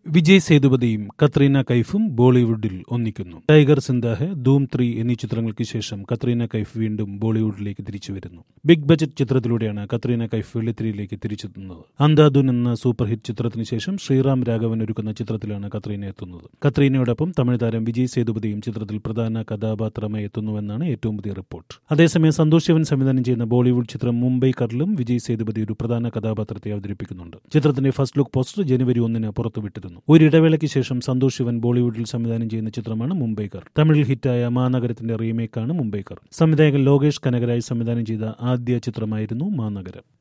വിജയ് സേതുപതിയും കത്രീന കൈഫും ബോളിവുഡിൽ ഒന്നിക്കുന്നു tiger സിന്ദാഹെ Dhoom three എന്നീ ചിത്രങ്ങൾക്ക് ശേഷം കത്രീന കൈഫ് വീണ്ടും ബോളിവുഡിലേക്ക് തിരിച്ചു വരുന്നു ബിഗ് ബജറ്റ് ചിത്രത്തിലൂടെയാണ് കത്രീന കൈഫ് വെള്ളിത്തിരിയിലേക്ക് തിരിച്ചെത്തുന്നത് അന്ധാധുൻ എന്ന സൂപ്പർ ഹിറ്റ് ചിത്രത്തിന് ശേഷം ശ്രീറാം രാഘവൻ ഒരുക്കുന്ന ചിത്രത്തിലാണ് കത്രീന എത്തുന്നത് കത്രീനയോടൊപ്പം തമിഴ് താരം വിജയ് സേതുപതിയും ചിത്രത്തിൽ പ്രധാന കഥാപാത്രമായി എത്തുന്നുവെന്നാണ് ഏറ്റവും പുതിയ റിപ്പോർട്ട് അതേസമയം സന്തോഷ് ശിവൻ സംവിധാനം ചെയ്യുന്ന ബോളിവുഡ് ചിത്രം മുംബൈ കറിലും വിജയ് സേതുപതി ഒരു പ്രധാന കഥാപാത്രത്തെ അവതരിപ്പിക്കുന്നുണ്ട് ചിത്രത്തിന്റെ ഫസ്റ്റ് ലുക്ക് പോസ്റ്റർ ജനുവരി ഒന്നിന് പുറത്തുവിട്ടിരുന്നു ഒരു ഇടവേളയ്ക്ക് ശേഷം സന്തോഷ് ശിവൻ ബോളിവുഡിൽ സംവിധാനം ചെയ്യുന്ന ചിത്രമാണ് മുംബൈക്കർ തമിഴിൽ ഹിറ്റായ മാനഗരത്തിന്റെ റീമേക്കാണ് മുംബൈക്കർ സംവിധായകൻ ലോകേഷ് കനകരാജ് സംവിധാനം ചെയ്ത ആദ്യ ചിത്രമായിരുന്നു മാനഗരം